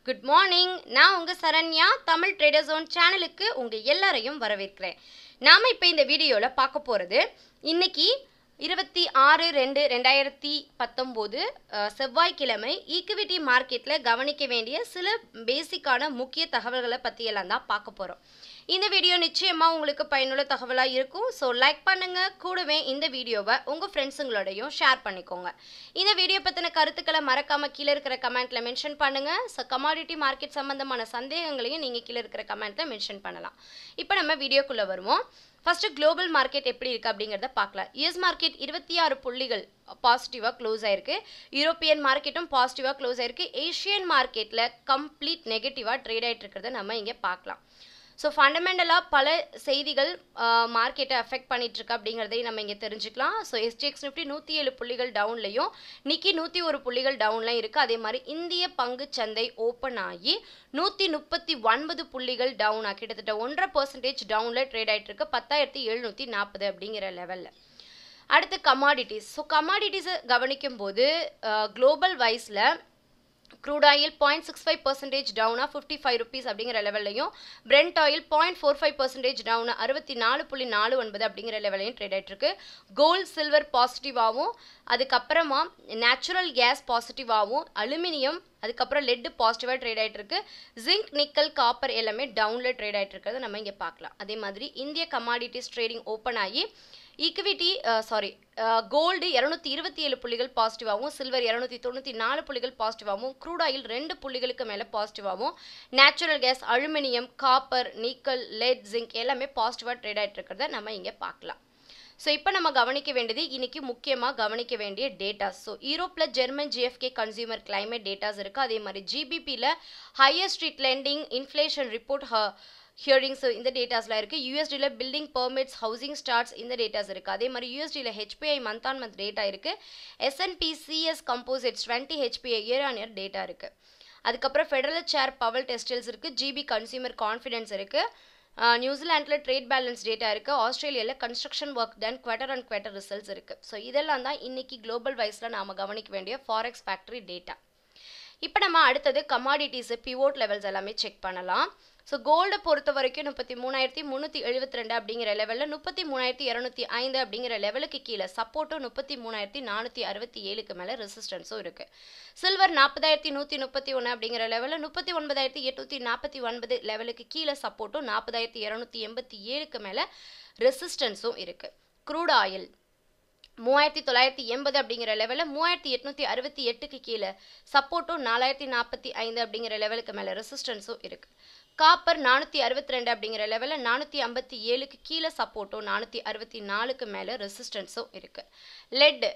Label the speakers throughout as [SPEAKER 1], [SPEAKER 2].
[SPEAKER 1] good morning நான் உங்கள் Saranya Tamil trader zone சேனலுக்கு உங்கள் எல்லாரையும் வரவேற்கிறேன் நாம் இப்போ இந்த வீடியோவில் பார்க்க போகிறது இன்னைக்கு இருபத்தி ஆறு ரெண்டு ரெண்டாயிரத்தி பத்தொம்போது செவ்வாய்க்கிழமை ஈக்விட்டி மார்க்கெட்டில் கவனிக்க வேண்டிய சில பேசிக்கான முக்கிய தகவல்களை பற்றியெல்லாம் தான் பார்க்க போகிறோம் இந்த வீடியோ நிச்சயமாக உங்களுக்கு பயனுள்ள தகவலாக இருக்கும் ஸோ லைக் பண்ணுங்கள் கூடவே இந்த வீடியோவை உங்கள் ஃப்ரெண்ட்ஸுங்களோடையும் ஷேர் பண்ணிக்கோங்க இந்த வீடியோ பற்றின கருத்துக்களை மறக்காமல் கீழே இருக்கிற கமெண்ட்டில் மென்ஷன் பண்ணுங்கள் ஸோ கமாடிட்டி மார்க்கெட் சம்மந்தமான சந்தேகங்களையும் நீங்கள் கீழே இருக்கிற கமெண்ட்டில் மென்ஷன் பண்ணலாம் இப்போ நம்ம வீடியோக்குள்ளே வருவோம் ஃபர்ஸ்ட் குளோபல் மார்க்கெட் எப்படி இருக்குது அப்படிங்கிறத பார்க்கலாம் யூஎஸ் மார்க்கெட் இருபத்தி ஆறு புள்ளிகள் பாசிட்டிவாக க்ளோஸ் ஆயிருக்கு யூரோப்பியன் மார்க்கெட்டும் பாசிட்டிவாக க்ளோஸ் ஆயிருக்கு ஏஷியன் மார்க்கெட்டில் கம்ப்ளீட் நெகட்டிவாக ட்ரேட் ஆகிட்டு இருக்கிறத நம்ம இங்கே பார்க்கலாம் ஸோ ஃபண்டமெண்டலாக பல செய்திகள் மார்க்கெட்டை அஃபெக்ட் பண்ணிட்டு இருக்கு அப்படிங்கிறதையும் நம்ம இங்கே தெரிஞ்சுக்கலாம் ஸோ எஸ்டிஎக்ஸ் நிஃப்டி நூற்றி ஏழு புள்ளிகள் டவுன்லையும் நிக்கி நூற்றி ஒரு புள்ளிகள் டவுன்லையும் இருக்குது அதே மாதிரி இந்திய பங்கு சந்தை ஓப்பன் ஆகி நூற்றி முப்பத்தி ஒன்பது புள்ளிகள் டவுனாக கிட்டத்தட்ட ஒன்றரை பர்சன்டேஜ் டவுனில் ட்ரேட் ஆகிட்டு இருக்கு பத்தாயிரத்தி எழுநூற்றி நாற்பது அப்படிங்கிற லெவலில் அடுத்து கமாடிட்டிஸ் ஸோ கமாடிட்டிஸை கவனிக்கும் போது குளோபல் வைஸில் crude oil point six five percentage டவுனாக ஃபிஃப்டி ஃபைவ் ருபீஸ் அப்படிங்கிற லெவல்லையும் Brent oil point four five percentage டவுனாக அறுபத்தி நாலு புள்ளி நாலு ஒன்பது அப்படிங்கிற லெவலையும் ட்ரேட் ஆகிட்டு இருக்கு கோல்ட் சில்வர் பாசிட்டிவாகவும் அதுக்கப்புறமா நேச்சுரல் கேஸ் பாசிட்டிவாகவும் அலுமினியம் அதுக்கப்புறம் லெட்டு பாசிட்டிவாக ட்ரேட் ஆகிட்டு இருக்கு ஜிங்க் நிக்கல் காப்பர் எல்லாமே டவுனில் ட்ரேட் ஆகிட்டு இருக்கிறத நம்ம இங்கே பார்க்கலாம் அதே மாதிரி இந்திய கமாடிட்டிஸ் ட்ரேடிங் ஓப்பன் ஆகி ஈக்விட்டி சாரி கோல்டு இரநூத்தி இருபத்தி ஏழு புள்ளிகள் பாசிட்டிவாகவும் சில்வர் இரநூத்தி தொண்ணூற்றி நாலு புள்ளிகள் பாசிட்டிவாகவும் க்ரூட் ஆயில் ரெண்டு புள்ளிகளுக்கு மேலே பாசிட்டிவாகவும் natural gas aluminium copper nickel lead zinc எல்லாமே பாசிட்டிவாக ட்ரேட் ஆகிட்டு இருக்கிறத நம்ம இங்கே பார்க்கலாம் ஸோ இப்போ நம்ம கவனிக்க வேண்டியது இன்னைக்கு முக்கியமாக கவனிக்க வேண்டிய டேட்டாஸ் ஸோ யூரோப்பில் German GfK consumer climate datas இருக்குது அதே மாதிரி ஜிபிபியில் higher street lending inflation report hearings இந்த டேட்டாஸில் இருக்குது யூஎஸ்டியில் பில்டிங் பெர்மிட்ஸ் ஹவுசிங் ஸ்டார்ட்ஸ் இந்த டேட்டாஸ் இருக்குது அதே மாதிரி யூஎஸ்டியில் HPI month on month data இருக்குது SNP CS composites twenty HPI year on year data இருக்குது அதுக்கப்புறம் ஃபெடரல் சேர் பவல் டெஸ்டில்ஸ் இருக்குது ஜிபி கன்சியூமர் கான்ஃபிடன்ஸ் இருக்குது நியூசிலாண்டில் ட்ரேட் பேலன்ஸ் டேட்டா இருக்குது ஆஸ்திரேலியாவில் construction work done quarter and quarter results இருக்குது ஸோ இதெல்லாம் தான் இன்னைக்கு குளோபல் வைஸில் நாம் கவனிக்க வேண்டிய ஃபாரெக்ஸ் ஃபேக்ட்ரி டேட்டா இப்போ நம்ம அடுத்தது கமாடிட்டிஸு பிவோட் லெவல்ஸ் எல்லாமே செக் பண்ணலாம் ஸோ கோல்டை பொறுத்த வரைக்கும் முப்பத்தி மூணாயிரத்தி முந்நூற்றி எழுபத்தி ரெண்டு அப்படிங்கிற லெவலில் முப்பத்தி மூணாயிரத்தி இரநூத்தி ஐந்து அப்படிங்கிற லெவலுக்கு கீழே சப்போர்ட்டும் முப்பத்தி மூணாயிரத்தி நானூற்றி அறுபத்தி ஏழுக்கு மேலே ரெசிஸ்டன்ஸும் இருக்குது சில்வர் நாற்பதாயிரத்தி நூற்றி முப்பத்தி ஒன்று அப்படிங்கிற லெவலில் முப்பத்தி ஒன்பதாயிரத்தி எட்நூற்றி நாற்பத்தி ஒன்பது லெவலுக்கு கீழே சப்போர்ட்டும் நாற்பதாயிரத்தி இரநூத்தி எண்பத்தி ஏழுக்கு மேலே ரெசிஸ்டன்ஸும் இருக்குது க்ரூட் ஆயில் மூவாயிரத்தி தொள்ளாயிரத்தி எண்பது அப்படிங்கிற லெவலில் மூவாயிரத்தி எட்நூற்றி அறுபத்தி எட்டுக்கு கீழே சப்போர்ட்டும் நாலாயிரத்தி நாற்பத்தி ஐந்து அப்படிங்கிற லெவலுக்கு மேலே ரெசிஸ்டன்ஸும் இருக்குது காப்பர் நானூற்றி அறுபத்தி ரெண்டு அப்படிங்கிற லெவலில் நானூற்றி ஐம்பத்தி ஏழுக்கு கீழே சப்போர்ட்டும் நானூற்றி அறுபத்தி நாலுக்கு மேலே ரெசிஸ்டன்ஸும் இருக்குது லெட்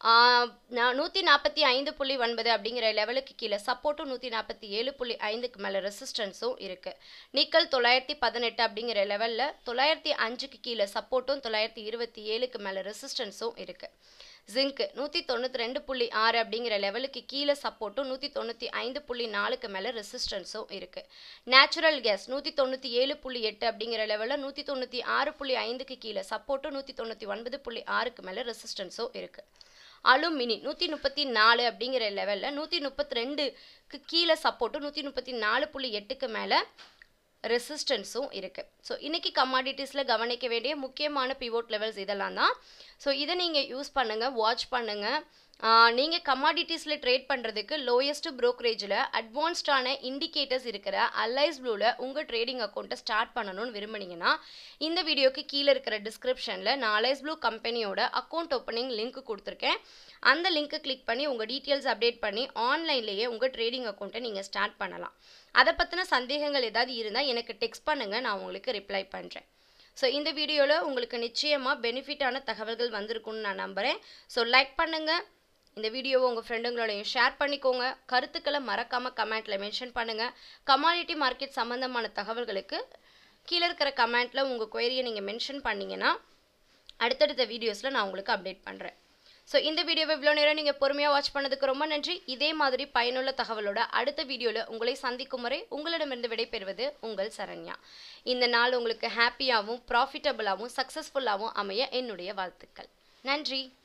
[SPEAKER 1] நூற்றி நாற்பத்தி ஐந்து புள்ளி ஒன்பது அப்படிங்கிற லெவலுக்கு கீழே சப்போர்ட்டும் நூற்றி நாற்பத்தி ஏழு புள்ளி ஐந்துக்கு மேலே ரெசிஸ்டன்ஸும் இருக்குது நிக்கல் தொள்ளாயிரத்தி பதினெட்டு அப்படிங்கிற லெவலில் தொள்ளாயிரத்தி அஞ்சுக்கு கீழே சப்போர்ட்டும் தொள்ளாயிரத்தி இருபத்தி ஏழுக்கு மேலே ரெசிஸ்டன்ஸும் இருக்குது ஜிங்க் நூற்றி தொண்ணூற்றி ரெண்டு புள்ளி ஆறு அப்படிங்கிற லெவலுக்கு கீழே சப்போர்ட்டும் நூற்றி தொண்ணூற்றி ஐந்து புள்ளி நாலுக்கு மேலே ரெசிஸ்டன்ஸும் இருக்குது நேச்சுரல் கேஸ் நூற்றி தொண்ணூற்றி ஏழு புள்ளி எட்டு அப்படிங்கிற லெவலில் நூற்றி தொண்ணூற்றி ஆறு புள்ளி ஐந்துக்கு கீழே சப்போர்ட்டும் நூற்றி தொண்ணூற்றி ஒன்பது புள்ளி ஆறுக்கு மேலே ரெசிஸ்டன்ஸும் இருக்குது அலுமினி நூற்றி முப்பத்தி நாலு அப்படிங்கிற லெவலில் நூற்றி முப்பத்தி ரெண்டுக்கு கீழே சப்போர்ட்டும் நூற்றி முப்பத்தி நாலு புள்ளி எட்டுக்கு மேலே ரெசிஸ்டன்ஸும் இருக்குது ஸோ இன்றைக்கி கமாடிட்டிஸில் கவனிக்க வேண்டிய முக்கியமான பிவோட் லெவல்ஸ் இதெல்லாம் தான் ஸோ இதை நீங்கள் யூஸ் பண்ணுங்கள் வாட்ச் பண்ணுங்கள் நீங்கள் கமாடிட்டிஸில் ட்ரேட் பண்ணுறதுக்கு லோயஸ்ட் ப்ரோக்கரேஜில் அட்வான்ஸ்டான இண்டிகேட்டர்ஸ் இருக்கிற அலைஸ் ப்ளூவில் உங்கள் ட்ரேடிங் அக்கௌண்ட்டை ஸ்டார்ட் பண்ணணும்னு விரும்புனீங்கன்னா இந்த வீடியோக்கு கீழே இருக்கிற டிஸ்கிரிப்ஷனில் நான் அலைஸ் ப்ளூ கம்பெனியோட அக்கௌண்ட் ஓப்பனிங் லிங்க் கொடுத்துருக்கேன் அந்த லிங்க்கை கிளிக் பண்ணி உங்கள் டீட்டெயில்ஸ் அப்டேட் பண்ணி ஆன்லைன்லேயே உங்கள் ட்ரேடிங் அக்கௌண்ட்டை நீங்கள் ஸ்டார்ட் பண்ணலாம் அதை பற்றின சந்தேகங்கள் ஏதாவது இருந்தால் எனக்கு டெக்ஸ்ட் பண்ணுங்கள் நான் உங்களுக்கு ரிப்ளை பண்ணுறேன் ஸோ இந்த வீடியோவில் உங்களுக்கு நிச்சயமாக பெனிஃபிட்டான தகவல்கள் வந்திருக்குன்னு நான் நம்புகிறேன் ஸோ லைக் பண்ணுங்கள் இந்த வீடியோவை உங்கள் ஃப்ரெண்டுங்களோடையும் ஷேர் பண்ணிக்கோங்க கருத்துக்களை மறக்காமல் கமெண்ட்டில் மென்ஷன் பண்ணுங்கள் கமாடிட்டி மார்க்கெட் சம்மந்தமான தகவல்களுக்கு கீழே இருக்கிற கமெண்ட்டில் உங்கள் கொயரியை நீங்கள் மென்ஷன் பண்ணிங்கன்னா அடுத்தடுத்த வீடியோஸில் நான் உங்களுக்கு அப்டேட் பண்ணுறேன் ஸோ இந்த வீடியோவை இவ்வளோ நேரம் நீங்கள் பொறுமையாக வாட்ச் பண்ணதுக்கு ரொம்ப நன்றி இதே மாதிரி பயனுள்ள தகவலோட அடுத்த வீடியோவில் உங்களை சந்திக்கும் வரை உங்களிடமிருந்து விடைபெறுவது உங்கள் சரண்யா இந்த நாள் உங்களுக்கு ஹாப்பியாகவும் ப்ராஃபிட்டபுளாகவும் சக்ஸஸ்ஃபுல்லாகவும் அமைய என்னுடைய வாழ்த்துக்கள் நன்றி